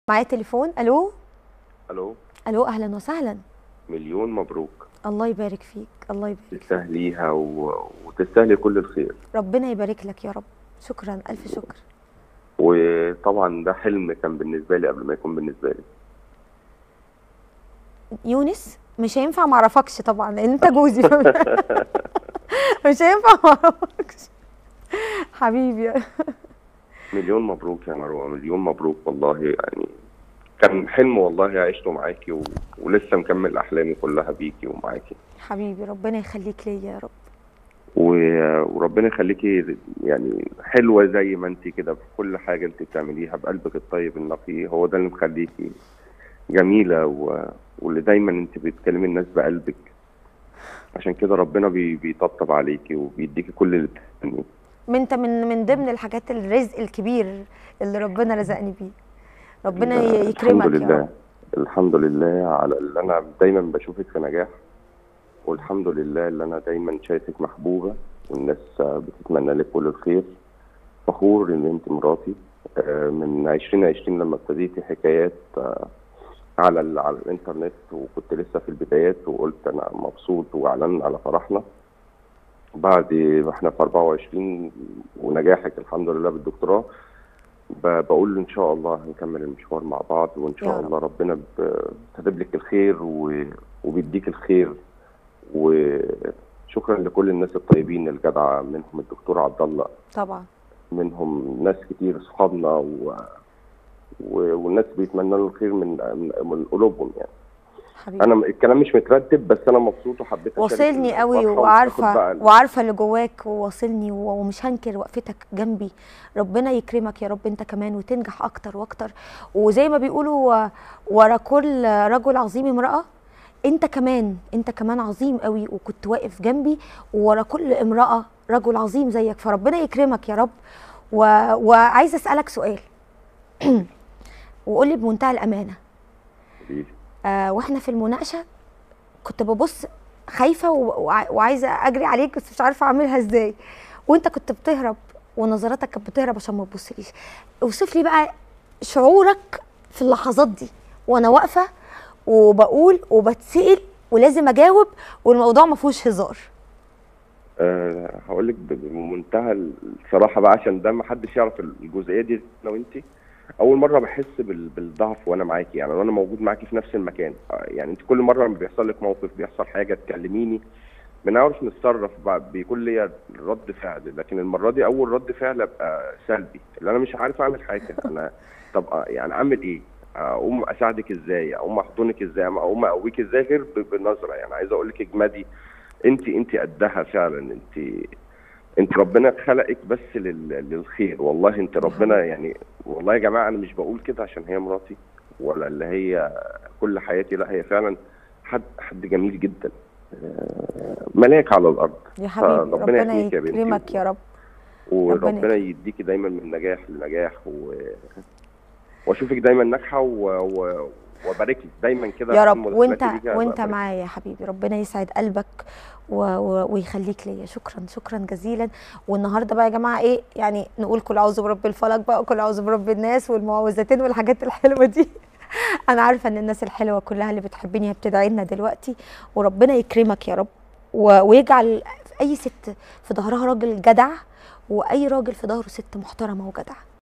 معايا تليفون الو الو الو اهلا وسهلا مليون مبروك الله يبارك فيك الله يبارك فيك تستاهليها و... وتستاهلي كل الخير ربنا يبارك لك يا رب شكرا الف شكر وطبعا ده حلم كان بالنسبه لي قبل ما يكون بالنسبه لي يونس مش هينفع ما اعرفكش طبعا لان انت جوزي مش هينفع ما اعرفكش حبيبي مليون مبروك يا مروه مليون مبروك والله يعني كان حلم والله عشته معاكي و... ولسه مكمل احلامي كلها بيكي ومعاكي حبيبي ربنا يخليك ليا يا رب و... وربنا يخليكي يعني حلوه زي ما انت كده في كل حاجه انت بتعمليها بقلبك الطيب النقي هو ده اللي مخليكي جميله و... واللي دايما انت بتكلمي الناس بقلبك عشان كده ربنا بي... بيطبطب عليكي وبيديكي كل اللي بتتمنيه انت من من ضمن الحاجات الرزق الكبير اللي ربنا رزقني بيه ربنا الحمد يكرمك يا لله رب الحمد لله على اللي انا دايما بشوفك في نجاح والحمد لله اللي انا دايما شايفك محبوبه والناس بتتمنى لك كل الخير فخور ان انت مراتي آه، من 2020 لما ابتديتي حكايات آه، على ال- على الانترنت وكنت لسه في البدايات وقلت انا مبسوط واعلن على فرحنا بعد ما احنا في 24 ونجاحك الحمد لله بالدكتوراه ب- بقول ان شاء الله هنكمل المشوار مع بعض وان يا شاء رب. الله ربنا ب- كاتب لك الخير و- وبيديك الخير وشكرا لكل الناس الطيبين الجدعه منهم الدكتور عبد الله طبعا منهم ناس كتير اصحابنا و... و... والناس بيتمنى له الخير من من, من قلوبهم يعني حبيبي انا الكلام مش مترتب بس انا مبسوط وحبيت أشارك واصلني قوي الفرحة وآخد وعارفه بقى ال- وعارفه اللي جواك وواصلني و- ومش هنكر وقفتك جنبي ربنا يكرمك يا رب انت كمان وتنجح اكتر واكتر وزي ما بيقولوا و- ورا كل رجل عظيم امراه انت كمان انت كمان عظيم قوي وكنت واقف جنبي ورا كل امراه رجل عظيم زيك فربنا يكرمك يا رب و... وعايزه اسالك سؤال وقول لي بمنتهى الامانه حبيبي. آه واحنا في المناقشه كنت ببص خايفه و- وع- وعايزه اجري عليك بس مش عارفه اعملها ازاي وانت كنت بتهرب ونظراتك كانت بتهرب عشان ما تبصليش اوصف لي بقى شعورك في اللحظات دي وانا واقفه وبقول وبتسال ولازم اجاوب والموضوع ما فيهوش هزار أه هقول لك بمنتهى الصراحه بقى عشان ده ما حدش يعرف الجزئيه دي انا وانت اول مره بحس بال- بالضعف وانا معاكي يعني وانا موجود معاكي في نفس المكان آه، يعني انت كل مره لما بيحصل لك موقف بيحصل حاجه تكلميني بنعرف نتصرف بقى بيكون ليا رد فعل لكن المره دي اول رد فعل ابقى سلبي اللي انا مش عارف اعمل حاجه انا طب آه، يعني اعمل ايه اقوم اساعدك ازاي اقوم احضنك ازاي اقوم اقويك ازاي غير ب- بنظره يعني عايز اقول لك اجمدي انت انت قدها فعلا انت انت ربنا خلقك بس لل... للخير والله انت ربنا يعني والله يا جماعه انا مش بقول كده عشان هي مراتي ولا اللي هي كل حياتي لا هي فعلا حد حد جميل جدا آه، ملاك على الارض يا حبيبي فربنا ربنا يحميك يا بنتي. يكرمك يا رب وربنا ربنا يديكي دايما من نجاح لنجاح و... واشوفك دايما ناجحه و... و... وابارك لك دايما كده يا في رب مداخلاتي وانت ليكي وانت أبارك لك. معايا يا حبيبي ربنا يسعد قلبك و... و... ويخليك ليا شكرا شكرا جزيلا والنهارده بقى يا جماعه ايه يعني نقول كل اعوذ برب الفلق بقى وكل اعوذ برب الناس والمعوذتين والحاجات الحلوه دي انا عارفه ان الناس الحلوه كلها اللي بتحبني بتدعي لنا دلوقتي وربنا يكرمك يا رب و... ويجعل اي ست في ظهرها راجل جدع واي راجل في ظهره ست محترمه وجدعه